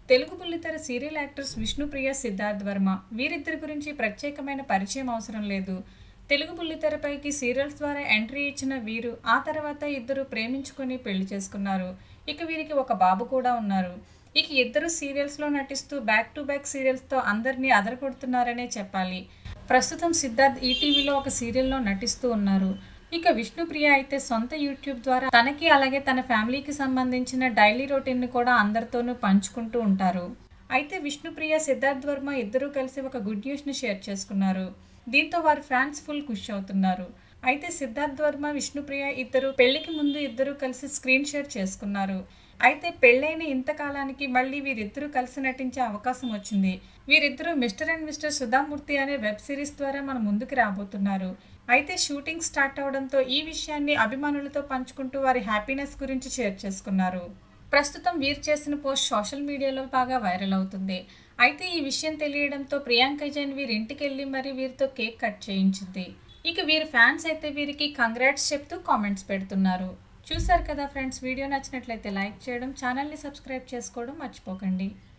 తెలుగు బుల్లితెర serial actors Vishnupriya Siddharth Varma వీరిద్దరి గురించి ప్రత్యేకమైన పరిచయం అవసరం లేదు తెలుగు బుల్లితెరపైకి సీరియల్స్ ద్వారా ఎంట్రీ ఇచ్చిన వీరు ఆ తర్వాత ఇద్దరు ప్రేమించుకొని పెళ్లి చేసుకున్నారు ఇక వీరికి ఒక బాబు కూడా ఉన్నారు ఇక ఇద్దరు సీరియల్స్లో నటిస్తూ బ్యాక్ టు బ్యాక్ సీరియల్స్తో అందరినీ అదరగొడుతున్నారనే చెప్పాలి ప్రస్తుతం సిద్ధార్థ్ ఈటీవీలో ఒక సీరియల్లో నటిస్తూ ఉన్నారు ఇక విష్ణుప్రియ అయితే సొంత యూట్యూబ్ ద్వారా తనకి అలాగే తన ఫ్యామిలీకి సంబంధించిన డైలీ రొటీన్ని కూడా అందరితోనూ పంచుకుంటూ ఉంటారు అయితే విష్ణుప్రియ సిద్ధార్థ్ వర్మ ఇద్దరూ కలిసి ఒక గుడ్ న్యూస్ని షేర్ చేసుకున్నారు దీంతో వారి ఫ్యాన్స్ ఫుల్ ఖుషి అవుతున్నారు అయితే సిద్ధార్థ్ వర్మ విష్ణుప్రియ ఇద్దరు పెళ్లికి ముందు ఇద్దరు కలిసి స్క్రీన్ షేర్ చేసుకున్నారు అయితే పెళ్ళైన ఇంతకాలానికి మళ్ళీ వీరిద్దరూ కలిసి నటించే అవకాశం వచ్చింది వీరిద్దరూ మిస్టర్ అండ్ మిస్టర్ సుధామూర్తి అనే వెబ్ సిరీస్ ద్వారా మన ముందుకు రాబోతున్నారు అయితే షూటింగ్ స్టార్ట్ అవడంతో ఈ విషయాన్ని అభిమానులతో పంచుకుంటూ వారి హ్యాపీనెస్ గురించి షేర్ చేసుకున్నారు ప్రస్తుతం వీరు చేసిన పోస్ట్ సోషల్ మీడియాలో బాగా వైరల్ అవుతుంది అయితే ఈ విషయం తెలియడంతో ప్రియాంక జైన్ వీరి ఇంటికి వెళ్ళి మరి వీరితో కేక్ కట్ చేయించింది ఇక వీరి ఫ్యాన్స్ అయితే వీరికి కంగ్రాట్స్ చెప్తూ కామెంట్స్ పెడుతున్నారు చూసారు కదా ఫ్రెండ్స్ వీడియో నచ్చినట్లయితే లైక్ చేయడం ఛానల్ని సబ్స్క్రైబ్ చేసుకోవడం మర్చిపోకండి